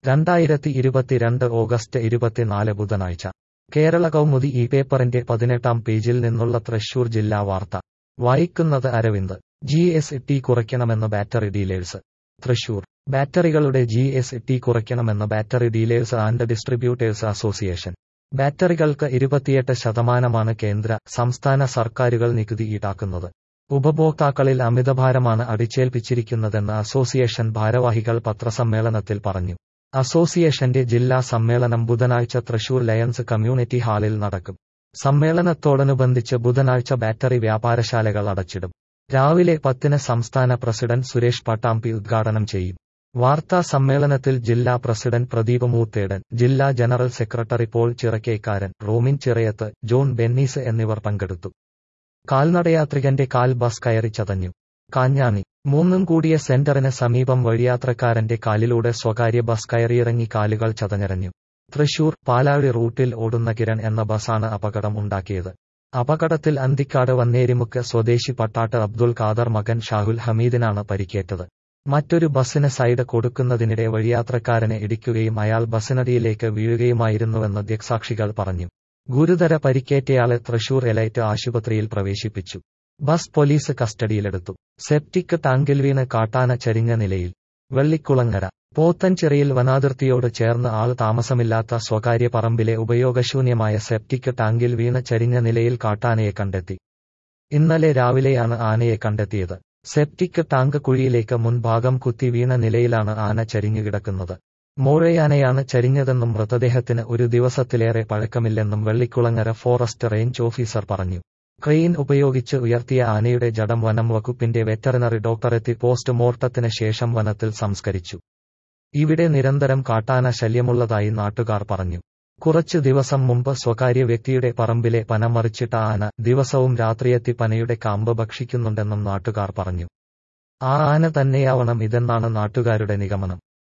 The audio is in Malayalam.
രണ്ടായിരത്തി ഇരുപത്തിരണ്ട് ഓഗസ്റ്റ് ഇരുപത്തിനാല് ബുധനാഴ്ച കേരള കൗമുദി ഈ പേപ്പറിന്റെ പതിനെട്ടാം പേജിൽ നിന്നുള്ള തൃശൂർ ജില്ലാ വാർത്ത വായിക്കുന്നത് അരവിന്ദ് ജി എസ് ടി കുറയ്ക്കണമെന്ന് ബാറ്ററി ഡീലേഴ്സ് തൃശൂർ ബാറ്ററികളുടെ ജി എസ് ടി കുറയ്ക്കണമെന്ന് battery dealers and distributors association ബാറ്ററികൾക്ക് ഇരുപത്തിയെട്ട് ശതമാനമാണ് കേന്ദ്ര സംസ്ഥാന സർക്കാരുകൾ നികുതി ഈടാക്കുന്നത് ഉപഭോക്താക്കളിൽ അമിതഭാരമാണ് അടിച്ചേൽപ്പിച്ചിരിക്കുന്നതെന്ന് അസോസിയേഷൻ ഭാരവാഹികൾ പത്രസമ്മേളനത്തിൽ പറഞ്ഞു അസോസിയേഷന്റെ ജില്ലാ സമ്മേളനം ബുധനാഴ്ച തൃശൂർ ലയൺസ് കമ്മ്യൂണിറ്റി ഹാളിൽ നടക്കും സമ്മേളനത്തോടനുബന്ധിച്ച് ബുധനാഴ്ച ബാറ്ററി വ്യാപാരശാലകൾ അടച്ചിടും രാവിലെ പത്തിന് സംസ്ഥാന പ്രസിഡന്റ് സുരേഷ് പട്ടാമ്പി ഉദ്ഘാടനം ചെയ്യും വാർത്താ സമ്മേളനത്തിൽ ജില്ലാ പ്രസിഡന്റ് പ്രദീപ് മൂത്തേടൻ ജില്ലാ general secretary Paul Chirakkekkaran Romin Chirayath John Bennies എന്നിവർ പങ്കെടുത്തു കാൽനടയാത്രികന്റെ കാൽ ബസ് കയറി ചതഞ്ഞു കാഞ്ഞാണി മൂന്നും കൂടിയ സെന്ററിന് സമീപം വഴിയാത്രക്കാരന്റെ കാലിലൂടെ സ്വകാര്യ ബസ് കയറിയിറങ്ങി കാലുകൾ ചതഞ്ഞരഞ്ഞു തൃശൂർ പാലാഴി റൂട്ടിൽ ഓടുന്ന കിരൺ എന്ന ബസാണ് അപകടം ഉണ്ടാക്കിയത് അപകടത്തിൽ അന്തിക്കാട് വന്നേരിമുക്ക് സ്വദേശി പട്ടാട്ട് അബ്ദുൽ ഖാദർ മകൻ ഷാഹുൽ ഹമീദിനാണ് പരിക്കേറ്റത് മറ്റൊരു ബസ്സിന് സൈഡ് കൊടുക്കുന്നതിനിടെ വഴിയാത്രക്കാരനെ ഇടിക്കുകയും അയാൾ ബസ്സിനടിയിലേക്ക് വീഴുകയുമായിരുന്നുവെന്ന് ദൃക്സാക്ഷികൾ പറഞ്ഞു ഗുരുതര പരിക്കേറ്റയാളെ തൃശൂർ എലൈറ്റ് ആശുപത്രിയിൽ പ്രവേശിപ്പിച്ചു ബസ് പോലീസ് കസ്റ്റഡിയിലെടുത്തു സെപ്റ്റിക് ടാങ്കിൽ വീണ് കാട്ടാന ചരിഞ്ഞ നിലയിൽ വെള്ളിക്കുളങ്ങര പോത്തൻചിറയിൽ വനാതിർത്തിയോട് ചേർന്ന് ആൾ താമസമില്ലാത്ത സ്വകാര്യ പറമ്പിലെ ഉപയോഗശൂന്യമായ സെപ്റ്റിക് ടാങ്കിൽ വീണ് ചരിഞ്ഞ നിലയിൽ കാട്ടാനയെ കണ്ടെത്തി ഇന്നലെ രാവിലെയാണ് ആനയെ കണ്ടെത്തിയത് സെപ്റ്റിക് ടാങ്ക് കുഴിയിലേക്ക് മുൻഭാഗം കുത്തി വീണ നിലയിലാണ് ആന ചരിഞ്ഞുകിടക്കുന്നത് മോഴയാനയാണ് ചരിഞ്ഞതെന്നും മൃതദേഹത്തിന് ഒരു ദിവസത്തിലേറെ പഴക്കമില്ലെന്നും വെള്ളിക്കുളങ്ങര ഫോറസ്റ്റ് റേഞ്ച് ഓഫീസർ പറഞ്ഞു ക്രെയിൻ ഉപയോഗിച്ച് ഉയർത്തിയ ആനയുടെ ജഡം വനം വകുപ്പിന്റെ വെറ്ററിനറി ഡോക്ടറെത്തി പോസ്റ്റ്മോർട്ടത്തിന് ശേഷം വനത്തിൽ സംസ്കരിച്ചു ഇവിടെ നിരന്തരം കാട്ടാന ശല്യമുള്ളതായി നാട്ടുകാർ പറഞ്ഞു കുറച്ചു ദിവസം മുമ്പ് സ്വകാര്യ വ്യക്തിയുടെ പറമ്പിലെ പന മറിച്ചിട്ട ആന ദിവസവും രാത്രിയെത്തി പനയുടെ കാമ്പ് ഭക്ഷിക്കുന്നുണ്ടെന്നും നാട്ടുകാർ പറഞ്ഞു ആ ആന തന്നെയാവണം ഇതെന്നാണ് നാട്ടുകാരുടെ നിഗമനം